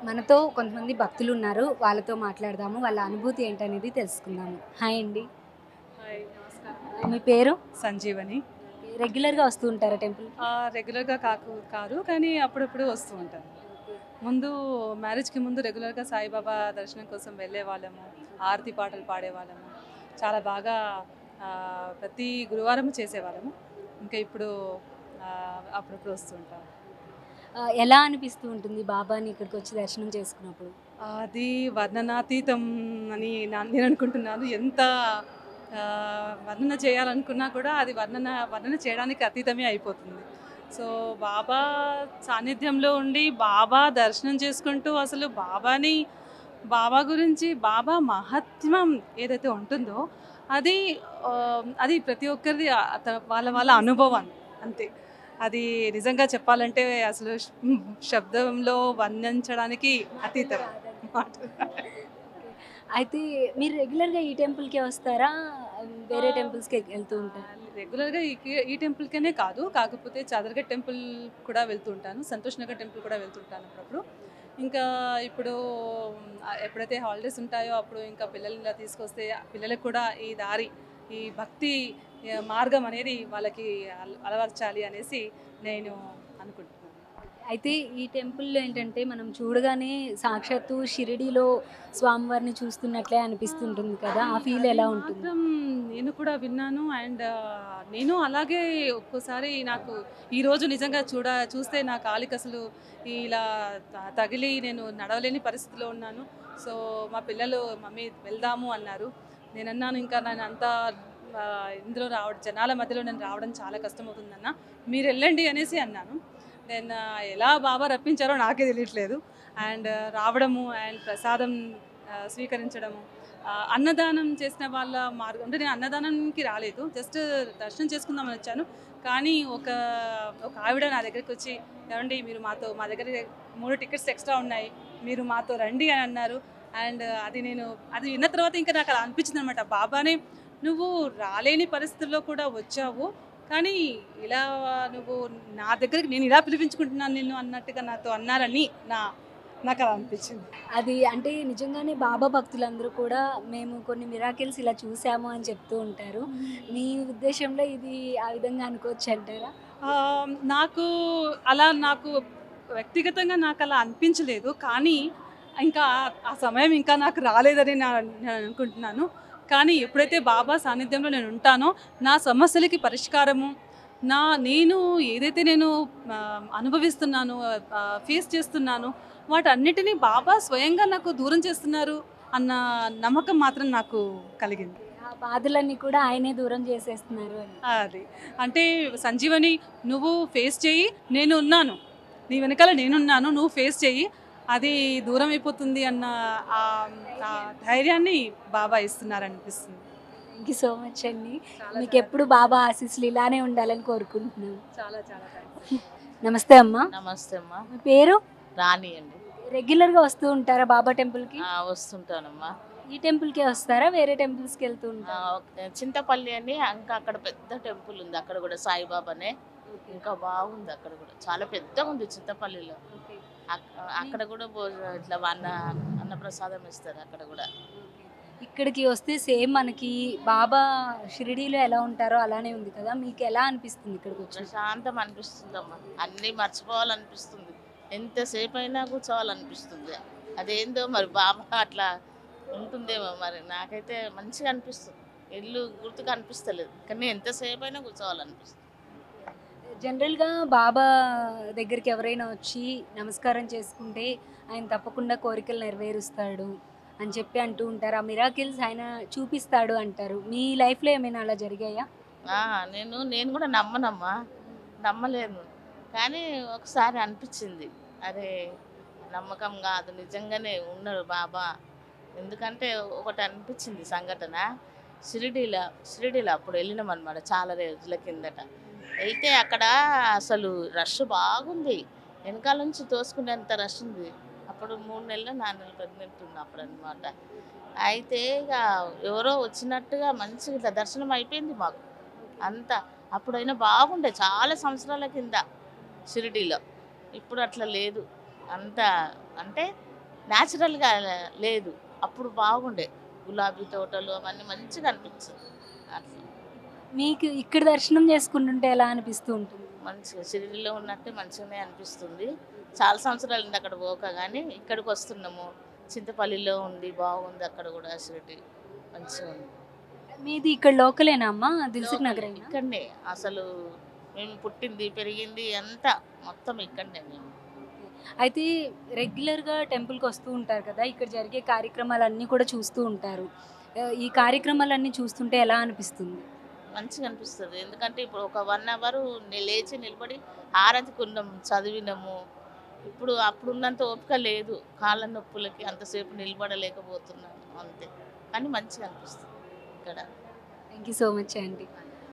మనతో కొంతమంది భక్తులు ఉన్నారు వాళ్ళతో మాట్లాడదాము వాళ్ళ అనుభూతి ఏంటనేది తెలుసుకుందాము హాయ్ అండి హాయ్ నమస్కారం మీ పేరు సంజీవని రెగ్యులర్గా వస్తూ ఉంటారా టెంపుల్ ఆ, రెగ్యులర్గా కాకు కాదు కానీ అప్పుడప్పుడు వస్తూ ఉంటాను ముందు మ్యారేజ్కి ముందు రెగ్యులర్గా సాయిబాబా దర్శనం కోసం వెళ్ళే వాళ్ళము ఆరతి పాటలు పాడేవాళ్ళము చాలా బాగా ఆ, ప్రతి గురువారం చేసేవాళ్ళము ఇంకా ఇప్పుడు ఆ, అప్పుడప్పుడు వస్తూ ఉంటాం ఆ, ఎలా అనిపిస్తూ ఉంటుంది బాబాని ఇక్కడికి వచ్చి దర్శనం చేసుకున్నప్పుడు అది వర్ణనాతీతం అని నా- నేను అనుకుంటున్నాను ఎంత ఆ, వర్ణన చేయాలనుకున్నా కూడా అది వర్ణన వర్ణన చేయడానికి అతీతమే అయిపోతుంది సో బాబా సాన్నిధ్యంలో ఉండి బాబా దర్శనం చేసుకుంటూ అసలు బాబాని బాబా గురించి బాబా మహత్వం ఏదైతే ఉంటుందో అది ఆ, అది ప్రతి ఒక్కరిది అత- వాళ్ళ వాళ్ళ అనుభవం అంతే అది నిజంగా చెప్పాలంటే అసలు శ- శబ్దంలో వర్ణించడానికి అతీతం మాట అయితే మీరు రెగ్యులర్గా ఈ టెంపుల్కే వస్తారా వేరే టెంపుల్స్కి వెళ్తూ ఉంటారా రెగ్యులర్గా ఈ ఈ టెంపుల్కనే కాదు కాకపోతే చాదర్గఢ్ టెంపుల్ కూడా వెళ్తూ ఉంటాను సంతోష్ నగర్ టెంపుల్ కూడా వెళ్తుంటాను అప్పుడప్పుడు ఇంకా ఇప్పుడు ఆ, ఎప్పుడైతే హాలిడేస్ ఉంటాయో అప్పుడు ఇంకా పిల్లల్ని ఇలా తీసుకొస్తే ఆ పిల్లలకు కూడా ఈ దారి ఈ భక్తి ఆ, మార్గం అనేది వాళ్ళకి అల- అలవర్చాలి అనేసి నేను అనుకుంటున్నాను అయితే ఈ టెంపుల్లో ఏంటంటే మనం చూడగానే సాక్షాత్తు షిరిడిలో స్వామివారిని చూస్తున్నట్లే అనిపిస్తుంటుంది కదా ఆ ఫీల్ ఎలా అది ఉంటుంది మాత్రం నేను కూడా విన్నాను అండ్ నేను అలాగే ఒక్కోసారి నాకు ఈ రోజు నిజంగా చూడ చూస్తే నా కాలికి అసలు ఇలా త- తగిలి నేను నడవలేని పరిస్థితిలో ఉన్నాను సో మా పిల్లలు మమ్మీ వెళ్దాము అన్నారు నేను అన్నాను ఇంకా నేను అంత ఆ, ఇందులో రావడం జనాల మధ్యలో నేను రావడం చాలా కష్టమవుతుందన్న మీరు వెళ్ళండి అనేసి అన్నాను నేను ఎలా బాబా రప్పించారో నాకే తెలియట్లేదు అండ్ రావడము అండ్ ప్రసాదం ఆ, స్వీకరించడము ఆ, అన్నదానం చేసిన వాళ్ళ మార్గం అంటే నేను అన్నదానానికి రాలేదు జస్ట్ దర్శనం చేసుకుందామని వచ్చాను కానీ ఒక ఒక ఆవిడ నా దగ్గరికి వచ్చి ఏమండి మీరు మాతో మా దగ్గర మూడు టికెట్స్ ఎక్స్ట్రా ఉన్నాయి మీరు మాతో రండి అని అన్నారు అండ్ అది నేను అది విన్న తర్వాత ఇంకా నాకు అలా అనిపించింది అనమాట బాబానే నువ్వు రాలేని పరిస్థితుల్లో కూడా వచ్చావు కానీ ఇలా నువ్వు నా దగ్గరికి నేను ఇలా పిలిపించుకుంటున్నాను నిన్ను అన్నట్టుగా నాతో అన్నారని నా నాకు అలా అనిపించింది అది అంటే నిజంగానే బాబా భక్తులందరూ కూడా మేము కొన్ని మిరాకిల్స్ ఇలా చూసాము అని చెప్తూ ఉంటారు మీ ఉద్దేశంలో ఇది ఆ విధంగా అనుకోవచ్చు అంటారా ఆ, నాకు అలా నాకు వ్యక్తిగతంగా నాకు అలా అనిపించలేదు కానీ ఇంకా ఆ సమయం ఇంకా నాకు రాలేదని నా నేను అనుకుంటున్నాను కానీ ఎప్పుడైతే బాబా సాన్నిధ్యంలో నేను ఉంటానో నా సమస్యలకి పరిష్కారము నా నేను ఏదైతే నేను ఆ, అనుభవిస్తున్నాను ఫేస్ చేస్తున్నాను వాటన్నిటినీ బాబా స్వయంగా నాకు దూరం చేస్తున్నారు అన్న నమ్మకం మాత్రం నాకు కలిగింది ఆ బాధలన్నీ కూడా ఆయనే దూరం చేసేస్తున్నారు అని అది అంటే సంజీవని నువ్వు ఫేస్ చేయి నేను ఉన్నాను నీ వెనకాల నేనున్నాను నువ్వు ఫేస్ చేయి అది దూరం అయిపోతుంది అన్న ఆ- ఆ ధైర్యాన్ని బాబా ఇస్తున్నారనిపిస్తుంది థ్యాంక్ యూ సో మచ్ అండి మీకు ఎప్పుడు బాబా ఆశీస్సులు ఇలానే ఉండాలని కోరుకుంటున్నాను చాలా చాలా నమస్తే అమ్మా నమస్తే అమ్మా మీ పేరు రాణి అండి రెగ్యులర్గా వస్తూ ఉంటారా బాబా టెంపుల్కి ఆ, వస్తుంటానమ్మా ఈ టెంపుల్కే వస్తారా వేరే టెంపుల్స్కి వెళ్తూ ఆ, ఉంటారా ఒక- చింతపల్లి అని ఇంకా అక్కడ పెద్ద టెంపుల్ ఉంది అక్కడ కూడా సాయిబాబానే ఇంకా బాగుంది అక్కడ కూడా చాలా పెద్దగా ఉంది చింతపల్లిలో అక్- అక్కడ కూడా భోజనం ఇట్లా అన్న అన్నప్రసాదం ఇస్తారు అక్కడ కూడా ఇక్కడికి వస్తే సేమ్ మనకి బాబా షిరిడీలో ఎలా ఉంటారో అలానే ఉంది కదా మీకు ఎలా అనిపిస్తుంది ఇక్కడికి వచ్చి ప్రశాంతం అనిపిస్తుందమ్మా అన్నీ మర్చిపోవాలనిపిస్తుంది ఎంతసేపు అయినా కూర్చోవాలనిపిస్తుంది అదేందో మరి బాబా అట్లా ఉంటుందేమో మరి నాకైతే మంచిగా అనిపిస్తుంది ఇల్లు గుర్తుగా అనిపిస్తలేదు కానీ ఎంతసేపు అయినా కూర్చోవాలనిపిస్తుంది జనరల్గా బాబా దగ్గరికి ఎవరైనా వచ్చి నమస్కారం చేసుకుంటే ఆయన తప్పకుండా కోరికలు నెరవేరుస్తాడు అని చెప్పి అంటూ ఉంటారు ఆ మిరాకిల్స్ ఆయన చూపిస్తాడు అంటారు మీ లైఫ్లో ఏమైనా అలా జరిగాయా ఆ, నేను నేను కూడా నమ్మనమ్మా నమ్మలేను కానీ ఒకసారి అనిపించింది అరే నమ్మకం కాదు నిజంగానే ఉన్నాడు బాబా ఎందుకంటే ఒకటి అనిపించింది సంఘటన షిరిడీలో షిరిడీలో అప్పుడు వెళ్ళినాం అనమాట చాలా రోజుల కిందట వెళ్తే అక్కడ అసలు రష్ బాగుంది వెనకాల నుంచి తోసుకునేంత రష్ ఉంది అప్పుడు మూడు నెలలు నాలుగు నెలలు ప్రెగ్నెంట్ ఉన్నా అప్పుడు అనమాట అయితే ఇక ఎవరో వచ్చినట్టుగా మంచిగా ఇట్లా దర్శనం అయిపోయింది మాకు అంతా అప్పుడైనా బాగుండే చాలా సంవత్సరాల కింద షిరిడీలో ఇప్పుడు అట్లా లేదు అంత అంటే న్యాచురల్గా లేదు అప్పుడు బాగుండే గులాబీ తోటలు అవన్నీ మంచిగా అనిపించింది అట్లా మీకు ఇక్కడ దర్శనం చేసుకుంటుంటే ఎలా అనిపిస్తూ ఉంటుంది మంచిగా షిరిడిలో ఉన్నట్టే మంచిగానే అనిపిస్తుంది చాలా సంవత్సరాలు ఉంది అక్కడ పోక కానీ ఇక్కడికి వస్తున్నాము చింతపల్లిలో ఉంది బాగుంది అక్కడ కూడా షిరిడి మంచిగా ఉంది మీది ఇక్కడ లోకలేనా అమ్మా దిల్సుఖ్ నగర్ ఇక్కడనే అసలు మేము పుట్టింది పెరిగింది అంతా మొత్తం ఇక్కడనే మేము అయితే రెగ్యులర్గా టెంపుల్కి వస్తూ ఉంటారు కదా ఇక్కడ జరిగే కార్యక్రమాలన్నీ కూడా చూస్తూ ఉంటారు ఆ, ఈ కార్యక్రమాలన్నీ చూస్తుంటే ఎలా అనిపిస్తుంది మంచిగా అనిపిస్తుంది ఎందుకంటే ఇప్పుడు ఒక వన్ అవర్ లేచి నిలబడి ఆరతికున్నాం చదివినాము ఇప్పుడు అప్పుడున్నంత ఓపిక లేదు కాళ్ళ నొప్పులకి అంతసేపు నిలబడలేకపోతున్నాను అంతే కానీ మంచిగా అనిపిస్తుంది ఇక్కడ థ్యాంక్ యూ సో మచ్ అండి